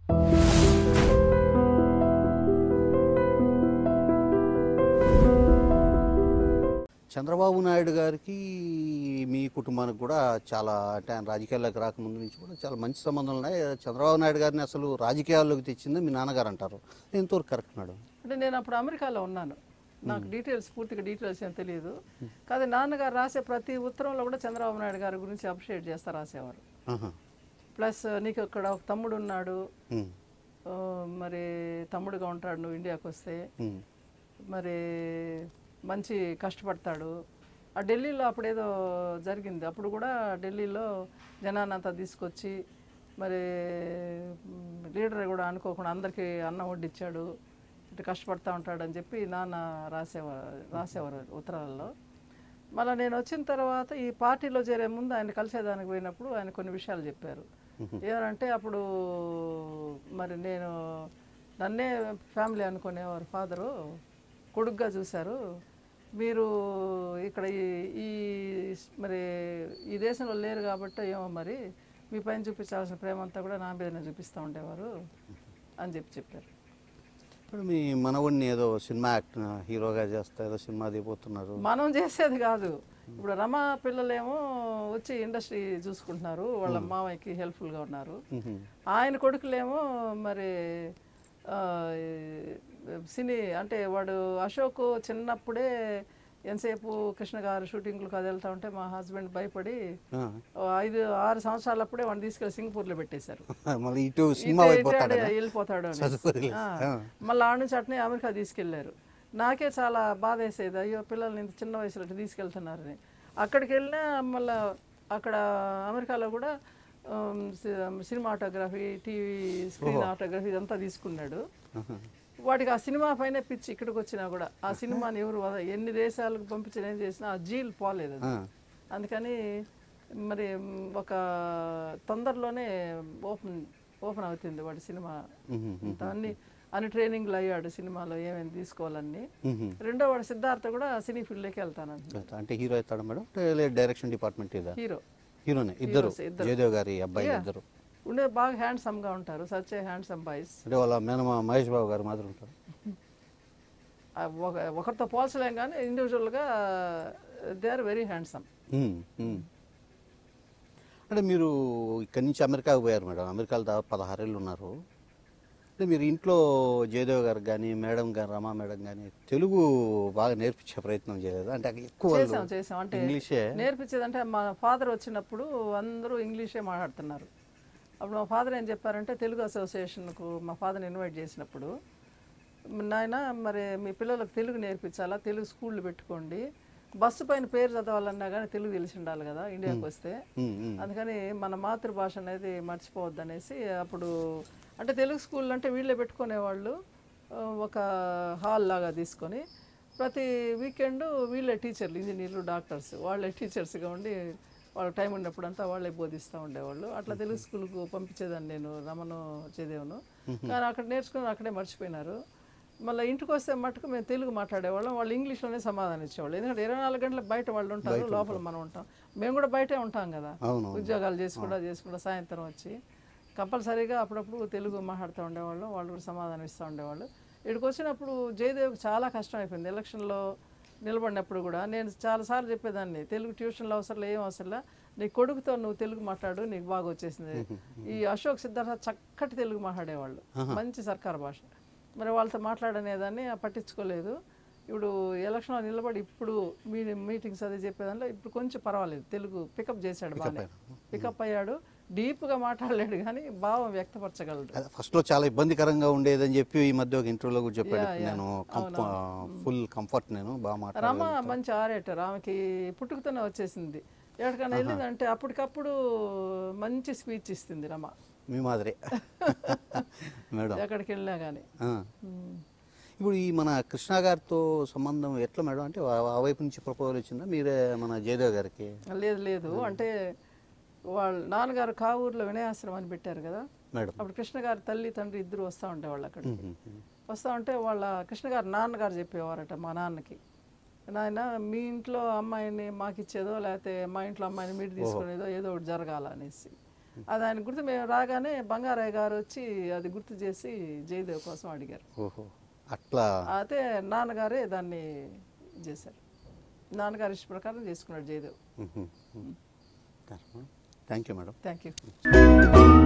చంద్రబాబు నాయుడు గారికి మీ కుటుంబానికి కూడా చాలా అంటే ఆయన రాజకీయాల్లోకి రాకముందు నుంచి కూడా చాలా మంచి సంబంధాలు ఉన్నాయి చంద్రబాబు నాయుడు గారిని అసలు రాజకీయాల్లోకి తెచ్చింది మీ నాన్నగారు అంటారు ఎంతవరకు కరెక్ట్ మేడం అంటే నేను అప్పుడు అమెరికాలో ఉన్నాను నాకు డీటెయిల్స్ పూర్తిగా డీటెయిల్స్ ఏం తెలియదు కాదు నాన్నగారు రాసే ప్రతి ఉత్తరంలో కూడా చంద్రబాబు నాయుడు గారి గురించి అప్రిషియేట్ చేస్తా రాసేవారు ఆహా. ప్లస్ నీకు ఇక్కడ ఒక తమ్ముడు ఉన్నాడు ఉమ్. ఆ, మరి తమ్ముడుగా ఉంటాడు నువ్వు ఇండియాకి వస్తే ఉమ్. మరి మంచి కష్టపడతాడు ఆ ఢిల్లీలో అప్పుడేదో జరిగింది అప్పుడు కూడా ఢిల్లీలో జనాన్నంతా తీసుకొచ్చి మరి మ్, లీడర్ కూడా అనుకోకుండా అందరికీ అన్నం వడ్డిచ్చాడు ఇటు కష్టపడతా ఉంటాడు అని చెప్పి నాన్న రాసేవారు రాసేవారు ఉత్తరాలలో మళ్ళీ నేను వచ్చిన తర్వాత ఈ పార్టీలో చేరే ముందు ఆయన కలిసేదానికి పోయినప్పుడు ఆయన కొన్ని విషయాలు చెప్పారు ఏమంటే అప్పుడు మరి నేను నన్నే ఫ్యామిలీ అనుకునేవారు ఫాదరు కొడుగ్గా చూశారు మీరు ఇక్కడ ఈ ఈ మరి ఈ దేశంలో లేరు కాబట్టి ఏమో మరి మీ పైన చూపించాల్సిన ప్రేమ అంతా కూడా నా మీదనే చూపిస్తూ ఉండేవారు అని చెప్పి చెప్పారు ఇప్పుడు మీ మనవడిని ఏదో సినిమా యాక్ట్ హీరోగా చేస్తా ఏదో సినిమా దిగిపోతున్నారు మనం చేసేది కాదు ఇప్పుడు రమా పిల్లలేమో వచ్చి ఇండస్ట్రీ చూసుకుంటున్నారు వాళ్ళ మామయ్యకి హెల్ప్ఫుల్గా ఉన్నారు ఉహు. ఆయన కొడుకులేమో మరి ఆ, ఈ సినీ అంటే వాడు అశోక్ చిన్నప్పుడే ఎంతసేపు కృష్ణ గారు షూటింగ్లకు అది వెళ్తా ఉంటే మా హస్బెండ్ భయపడి ఆ. ఓ ఐదు ఆరు సంవత్సరాలప్పుడే వాడిని తీసుకెళ్ళి సింగపూర్లో పెట్టేశారు మళ్ళీ ఇటు సినిమా ఇటు అయిపోతాడు ఇటు వెళ్ళిపోతాడు అని. చదువుకోలేదు. ఆ. ఆ. మళ్ళీ ఆడ నుంచి అట్నే అమెరికా తీసుకెళ్లారు నాకే చాలా బాధ వేసేది అయ్యో పిల్లల్ని ఇంత చిన్న వయసులో ఇట్లా తీసుకెళ్తున్నారని అక్కడికి వెళ్ళినా మళ్ళీ అక్కడ అమెరికాలో కూడా ఉమ్, సి- సినిమాటోగ్రఫీ టీవీ స్క్రీన్ ఆటోగ్రఫీ ఇదంతా తీసుకున్నాడు ఆహా. వాటికి ఆ సినిమా పైన పిచ్చి ఇక్కడికి వచ్చినా కూడా ఆ సినిమాని ఎవరు వద- ఎన్ని దేశాలకు పంపించిన ఏం చేసినా ఆ జీల్ పోలేదు అది. ఆ. అందుకని మరి మ్, ఒక తొందరలోనే ఓపెన్ ఓపెన్ అవుతుంది వాడి సినిమా ఉహు. అంతా అన్ని అన్ని ట్రైనింగ్లు అయ్యాడు సినిమాలో ఏమేమి తీసుకోవాలన్నీ ఉహు. రెండో వాడు సిద్ధార్థ కూడా సినీ ఫీల్డ్లోకి వెళ్తానంట అంటే హీరో అవుతాడు మేడం లేదు డైరెక్షన్ డిపార్ట్మెంట్ ఇదా హీరో హీరోనే ఇద్దరు Heroes, ఇద్దరు. జయదేవ్ గారి అబ్బాయి ఇద్దరు ఉండే బాగా హ్యాండ్సమ్గా ఉంటారు సచ్ హ్యాండ్సమ్ బాయ్స్ అంటే వాళ్ళ మేనమా మహేష్ బాబు గారు మాత్రం ఉంటారు ఒక ఒకరితో పోల్చలేం కానీ ఇండివిజువల్గా they are very handsome um, um. అంటే మీరు ఇక్కడి నుంచి అమెరికాకు పోయారు మేడం అమెరికాలో దాదాపు పదహారేళ్ళు ఉన్నారు అంటే మీరు ఇంట్లో జయదేవ్ గారు కానీ మేడం గారు రమా మేడం కానీ తెలుగు బాగా నేర్పించే ప్రయత్నం చేయలేదు అంటే ఎక్కువ వాళ్ళు చేసాం చేసాం అంటే ఇంగ్లీషే నేర్పించేదంటే మా ఫాదర్ వచ్చినప్పుడు అందరూ ఇంగ్లీషే మాట్లాడుతున్నారు అప్పుడు మా ఫాదర్ ఏం చెప్పారంటే తెలుగు అసోసియేషన్కు మా ఫాదర్ని ఇన్వైట్ చేసినప్పుడు నాయన మరి మీ పిల్లలకు తెలుగు నేర్పించాలా తెలుగు స్కూళ్ళు పెట్టుకోండి బస్సు పైన పేరు చదవాలన్నా కానీ తెలుగు తెలిసి ఉండాలి కదా ఇండియాకి వస్తే ఉమ్, ఉమ్. అందుకని మన మాతృభాష అనేది మర్చిపోవద్దు అనేసి అప్పుడు అంటే తెలుగు స్కూల్ అంటే వీళ్ళే పెట్టుకునేవాళ్ళు ఆ, ఒక హాల్ లాగా తీసుకొని ప్రతి వీకెండ్ వీళ్ళే టీచర్లు ఇంజనీర్లు డాక్టర్స్ వాళ్ళే టీచర్స్గా ఉండి వాళ్ళ టైం ఉన్నప్పుడంతా వాళ్ళే బోధిస్తూ ఉండేవాళ్ళు అట్లా తెలుగు స్కూల్కు పంపించేదాన్ని నేను రమను చేదేవును కానీ అక్కడ నేర్చుకుని అక్కడే మర్చిపోయినారు మళ్ళీ ఇంటికి వస్తే మటుకు మేము తెలుగు మాట్లాడేవాళ్ళం వాళ్ళు ఇంగ్లీష్లోనే సమాధానం ఇచ్చేవాళ్ళు ఎందుకంటే ఇరవై నాలుగు గంటల బయట వాళ్ళు ఉంటారు లోపల మనం ఉంటాం మేము కూడా బయటే ఉంటాం కదా అవును ఉద్యోగాలు చేసుకుంటా చేసుకుంటా సాయంత్రం వచ్చి కంపల్సరీగా అప్పుడప్పుడు తెలుగు మాట్లాడుతూ ఉండేవాళ్ళు వాళ్ళు కూడా సమాధానం ఇస్తూ ఉండేవాళ్ళు ఇక్కడికి వచ్చినప్పుడు జయదేవ్కి చాలా కష్టం అయిపోయింది ఎలక్షన్లో నిలబడినప్పుడు కూడా నేను చాలాసార్లు చెప్పేదాన్ని తెలుగు ట్యూషన్లో అవసరం ఏం అవసరం నీ కొడుకుతో నువ్వు తెలుగు మాట్లాడు నీకు బాగా వచ్చేసింది ఈ అశోక్ సిద్ధార్థ చక్కటి తెలుగు మాట్లాడేవాళ్ళు మంచి సర్కార్ భాష మరి వాళ్ళతో మాట్లాడనేదాన్ని పట్టించుకోలేదు ఇప్పుడు ఎలక్షన్లో నిలబడి ఇప్పుడు మీ మీటింగ్స్ అది చెప్పేదానిలో ఇప్పుడు కొంచెం పర్వాలేదు తెలుగు పికప్ చేశాడు బాగా పికప్ అయ్యాడు డీప్గా మాట్లాడలేడు కానీ భావం వ్యక్తపరచగలడు అదే ఫస్ట్ లో చాలా ఇబ్బందికరంగా ఉండేదని చెప్పి ఈ మధ్య ఒక ఇంటర్వ్యూలో కూడా చెప్పాడు నేను ఫుల్ కంఫర్ట్ నేను బాగా మాట్లాడాను రమ మంచి ఆరేటర్ ఆమెకి పుట్టుకతోనే వచ్చేసింది ఎక్కడికైనా వెళ్ళిందంటే అప్పటికప్పుడు మంచి స్పీచ్ ఇస్తుంది రమ మీ మాదిరి మేడం ఎక్కడికి వెళ్ళినా కానీ ఆ. ఇప్పుడు ఈ మన కృష్ణ గారితో సంబంధం ఎట్లా మేడం అంటే ఆ- ఆ వైపు నుంచి ప్రపోజల్ వచ్చిందా మీరే మన జయదేవ్ గారికి లేదు లేదు అంటే వాళ్ళ నాన్నగారు కావూరులో వినయాశ్రమం అని పెట్టారు కదా మేడం అప్పుడు కృష్ణ గారి తల్లి తండ్రి ఇద్దరు వస్తూ ఉండేవాళ్ళు అక్కడికి ఉమ్, ఉమ్. వస్తూ ఉంటే వాళ్ళ కృష్ణ గారు నాన్నగారు చెప్పేవారట మా నాన్నకి నాయన మీ ఇంట్లో అమ్మాయిని మాకు ఇచ్చేదో లేకపోతే మా ఇంట్లో అమ్మాయిని మీరు తీసుకునేదో ఏదో ఒకటి జరగాల అనేసి అది ఆయన గుర్తు మేము రాగానే బంగారయ్య గారు వచ్చి అది గుర్తు చేసి జయదేవ్ కోసం అడిగారు ఓహో అట్లా అయితే నాన్నగారే దాన్ని చేశారు నాన్నగారి ఇష్ట ప్రకారం చేసుకున్నాడు Jayadev thank you madam thank you